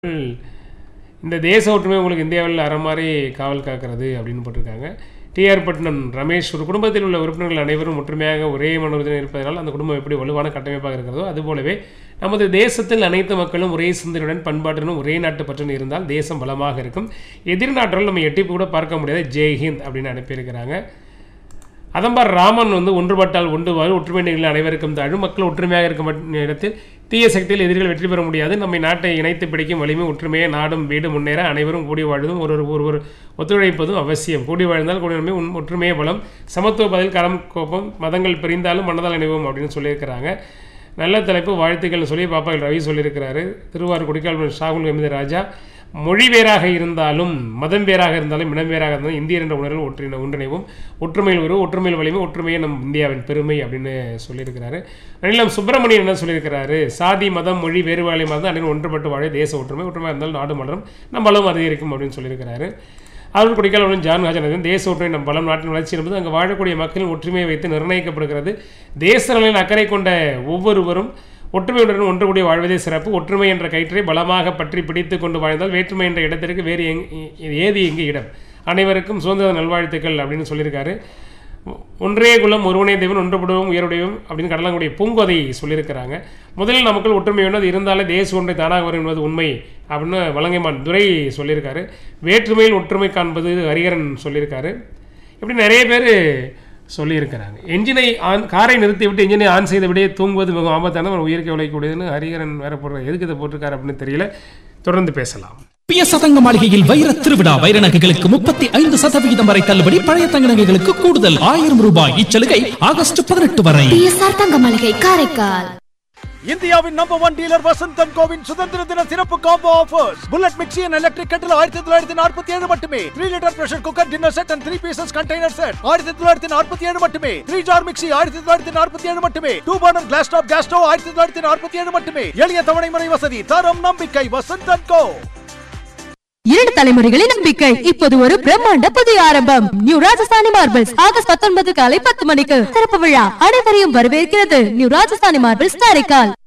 இந்த தேச ஒற்றுமை உங்களுக்கு இந்தியாவில் அற மாதிரி காவல் காக்கிறது அப்படின்னு போட்டிருக்காங்க டிஆர் பட்டினம் ரமேஷ் ஒரு குடும்பத்தில் உள்ள உறுப்பினர்கள் அனைவரும் ஒற்றுமையாக ஒரே மனோரஞ்சன் இருப்பதனால் அந்த குடும்பம் எப்படி வலுவான கட்டமைப்பாக இருக்கிறதோ அதுபோலவே நமது தேசத்தில் அனைத்து மக்களும் ஒரே சிந்தனையுடன் பண்பாட்டுடன் ஒரே நாட்டு பற்றுன்னு இருந்தால் தேசம் பலமாக இருக்கும் எதிர் நாட்டுடன் நம்ம எட்டி கூட பார்க்க முடியாது ஜெய் ஹிந்த் அப்படின்னு அனுப்பியிருக்கிறாங்க அதம்பார் ராமன் வந்து ஒன்றுபட்டால் ஒன்றுவாறு ஒற்றுமை நிகழ்வு அனைவருக்கும் தாழும் மக்கள் ஒற்றுமையாக இருக்கும் மட்~ இடத்தில் தீய சக்தியில் எதிரிகள் வெற்றி பெற முடியாது நம்மை நாட்டை இணைத்து பிடிக்கும் வலிமை ஒற்றுமையை நாடும் வீடு முன்னேற அனைவரும் கூடி வாழ்வதும் ஒருவர் ஒருவர் ஒத்துழைப்பதும் அவசியம் கூடி வாழ்ந்தால் கூடி நன்மை உன் ஒற்றுமையே பலம் சமத்துவ பதில் கரம் கோப்பம் மதங்கள் பிரிந்தாலும் மனதால் இணைவோம் அப்படின்னு சொல்லியிருக்கிறாங்க நல்ல தலைப்பு வாழ்த்துக்கள் சொல்லி பாப்பாக்கள் ரவி சொல்லியிருக்கிறாரு திருவாரூர் குடிக்கால் ஷாகுல் எமது ராஜா மொழி வேறாக இருந்தாலும் மதம் வேறாக இருந்தாலும் இனம் வேறாக இருந்தாலும் இந்தியர் என்ற உணர்வில் ஒன்றிண ஒன்றிணைவும் ஒற்றுமையில் ஒரு ஒற்றுமையில் வலிமை ஒற்றுமையே நம் இந்தியாவின் பெருமை அப்படின்னு சொல்லியிருக்கிறாரு நனிலம் சுப்பிரமணியன் என்ன சொல்லியிருக்கிறாரு சாதி மதம் மொழி வேறுபாடு மதம் அனைவரும் ஒன்றுபட்டு வாழ தேச ஒற்றுமை ஒற்றுமை இருந்தால் நாடு மலரும் நம் பலம் அதிகரிக்கும் அப்படின்னு சொல்லியிருக்கிறாரு அருள் குடிக்கால் ஜான் ஹாஜன் தேச ஒற்றுமை நம் பலம் நாட்டின் வளர்ச்சி என்பது அங்கு வாழக்கூடிய மக்களின் ஒற்றுமையை வைத்து நிர்ணயிக்கப்படுகிறது தேச நலனில் அக்கறை கொண்ட ஒவ்வொருவரும் ஒற்றுமையுடன் ஒன்று கூடிய வாழ்வதே சிறப்பு ஒற்றுமை என்ற கயிற்றை பலமாக பற்றி பிடித்து கொண்டு வாழ்ந்தால் வேற்றுமை என்ற இடத்திற்கு வேறு எங் இ- ஏது இங்கு இடம் அனைவருக்கும் சுதந்திர நல்வாழ்த்துக்கள் அப்படின்னு சொல்லியிருக்காரு ஒன்றே குலம் ஒருவனே தெய்வன் ஒன்றுபடுவோம் உயருடையும் அப்படின்னு கடலாங்குடி பூங்கோதை சொல்லியிருக்கிறாங்க முதலில் நமக்குள் ஒற்றுமை வேணும் அது இருந்தாலே தேச ஒன்றை தானாக வரும் என்பது உண்மை அப்படின்னு வலங்கைமான் துரை சொல்லியிருக்காரு வேற்றுமையில் ஒற்றுமை காண்பது ஹரிகரன் சொல்லியிருக்காரு இப்படி நிறைய பேர் சொல்லியிருக்கிறாங்க என்ஜினை ஆன் காரை நிறுத்தி விட்டு என்ஜினை ஆன் செய்த விடையே தூங்குவது மிகவும் ஆபத்தான ஒரு உயிருக்கு உழைக்கக்கூடியதுன்னு ஹரிகரன் வேற போடுற எதுக்கு இதை போட்டிருக்காரு அப்படின்னு தெரியல தொடர்ந்து பேசலாம் பிய சதங்க மாளிகையில் வைர திருவிழா வைர நகைகளுக்கு முப்பத்தி ஐந்து சதவிகிதம் வரை தள்ளுபடி பழைய தங்க நகைகளுக்கு கூடுதல் ஆயிரம் ரூபாய் இச்சலுகை ஆகஸ்ட் பதினெட்டு வரை பிஎஸ்ஆர் தங்க மளிகை காரைக்கால் இந்தியாவின் நம்பர் ஒன் டீலர் வசந்தன் கோவின் சுதந்திர தின சிறப்பு combo offers bullet mixie and electric kettle ஆயிரத்தி தொள்ளாயிரத்தி நாற்பத்தி ஏழு மட்டுமே three litre pressure cooker dinner set and three pieces container set ஆயிரத்தி தொள்ளாயிரத்தி நாற்பத்தி ஏழு மட்டுமே த்ரீ ஜார் மிக்சி ஆயிரத்தி தொள்ளாயிரத்தி நாற்பத்தி ஏழு மட்டுமே two burner glass top gas stove ஆயிரத்தி தொள்ளாயிரத்தி நாற்பத்தி ஏழு மட்டுமே எளிய தவணை முறை வசதி தரம் நம்பிக்கை வசந்தன் கோ இரண்டு தலைமுறைகளின் நம்பிக்கை இப்போது ஒரு பிரம்மாண்ட புதிய ஆரம்பம் நியூ ராஜஸ்தானி மார்பிள்ஸ் ஆகஸ்ட் பத்தொன்பது காலை பத்து மணிக்கு திறப்பு விழா அனைவரையும் வரவேற்கிறது நியூ ராஜஸ்தானி மார்பிள்ஸ் காரைக்கால்